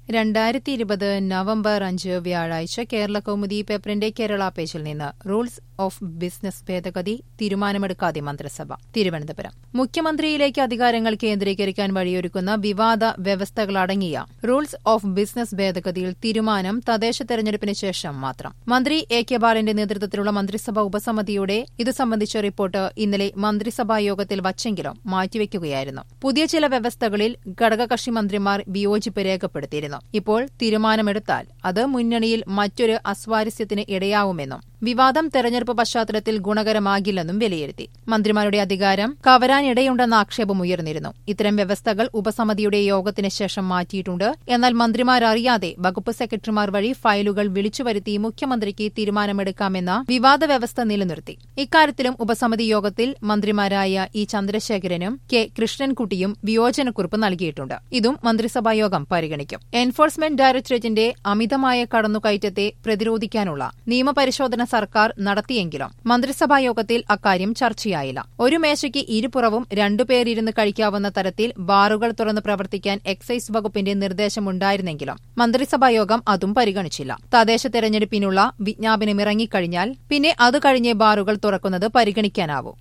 രണ്ടായിരത്തി ഇരുപത് നവംബർ അഞ്ച് വ്യാഴാഴ്ച കേരള കൗമുദി പേപ്പറിന്റെ കേരള പേജിൽ നിന്ന് റൂൾസ് ഓഫ് ബിസിനസ് ഭേദഗതി തീരുമാനമെടുക്കാതെ മന്ത്രിസഭ തിരുവനന്തപുരം മുഖ്യമന്ത്രിയിലേക്ക് അധികാരങ്ങൾ കേന്ദ്രീകരിക്കാൻ വഴിയൊരുക്കുന്ന വിവാദ വ്യവസ്ഥകളടങ്ങിയ റൂൾസ് ഓഫ് ബിസിനസ് ഭേദഗതിയിൽ തീരുമാനം തദ്ദേശ തെരഞ്ഞെടുപ്പിന് ശേഷം മാത്രം മന്ത്രി എ കെ ബാലന്റെ നേതൃത്വത്തിലുള്ള മന്ത്രിസഭാ ഉപസമിതിയുടെ ഇത് സംബന്ധിച്ച റിപ്പോർട്ട് ഇന്നലെ മന്ത്രിസഭാ യോഗത്തിൽ വച്ചെങ്കിലും മാറ്റിവെക്കുകയായിരുന്നു പുതിയ ചില വ്യവസ്ഥകളിൽ ഘടകകക്ഷി മന്ത്രിമാർ വിയോജിപ്പ് രേഖപ്പെടുത്തിയിരുന്നു ഇപ്പോൾ തീരുമാനമെടുത്താൽ അത് മുന്നണിയിൽ മറ്റൊരു അസ്വാരസ്യത്തിന് ഇടയാവുമെന്നും വിവാദം തെരഞ്ഞെടുപ്പ് പശ്ചാത്തലത്തിൽ ഗുണകരമാകില്ലെന്നും വിലയിരുത്തി മന്ത്രിമാരുടെ അധികാരം കവരാനിടയുണ്ടെന്ന ആക്ഷേപം ഉയർന്നിരുന്നു ഇത്തരം വ്യവസ്ഥകൾ ഉപസമിതിയുടെ യോഗത്തിന് ശേഷം മാറ്റിയിട്ടുണ്ട് എന്നാൽ മന്ത്രിമാരറിയാതെ വകുപ്പ് സെക്രട്ടറിമാർ വഴി ഫയലുകൾ വിളിച്ചുവരുത്തി മുഖ്യമന്ത്രിക്ക് തീരുമാനമെടുക്കാമെന്ന വിവാദ വ്യവസ്ഥ നിലനിർത്തി ഇക്കാര്യത്തിലും ഉപസമിതി യോഗത്തിൽ മന്ത്രിമാരായ ഇ ചന്ദ്രശേഖരനും കെ കൃഷ്ണൻകുട്ടിയും വിയോജനക്കുറിപ്പ് നൽകിയിട്ടുണ്ട് ഇതും മന്ത്രിസഭായോഗം പരിഗണിക്കും എൻഫോഴ്സ്മെന്റ് ഡയറക്ടറേറ്റിന്റെ അമിതമായ കടന്നുകയറ്റത്തെ പ്രതിരോധിക്കാനുള്ള നിയമപരിശോധന സർക്കാർ നടത്തിയെങ്കിലും മന്ത്രിസഭായോഗത്തിൽ അക്കാര്യം ചർച്ചയായില്ല ഒരു മേശയ്ക്ക് ഇരുപുറവും രണ്ടുപേരിരുന്ന് കഴിക്കാവുന്ന തരത്തിൽ ബാറുകൾ തുറന്ന് പ്രവർത്തിക്കാൻ എക്സൈസ് വകുപ്പിന്റെ നിർദ്ദേശമുണ്ടായിരുന്നെങ്കിലും മന്ത്രിസഭായോഗം അതും പരിഗണിച്ചില്ല തദ്ദേശ തെരഞ്ഞെടുപ്പിനുള്ള വിജ്ഞാപനം ഇറങ്ങിക്കഴിഞ്ഞാൽ പിന്നെ അത് കഴിഞ്ഞേ ബാറുകൾ തുറക്കുന്നത് പരിഗണിക്കാനാവൂ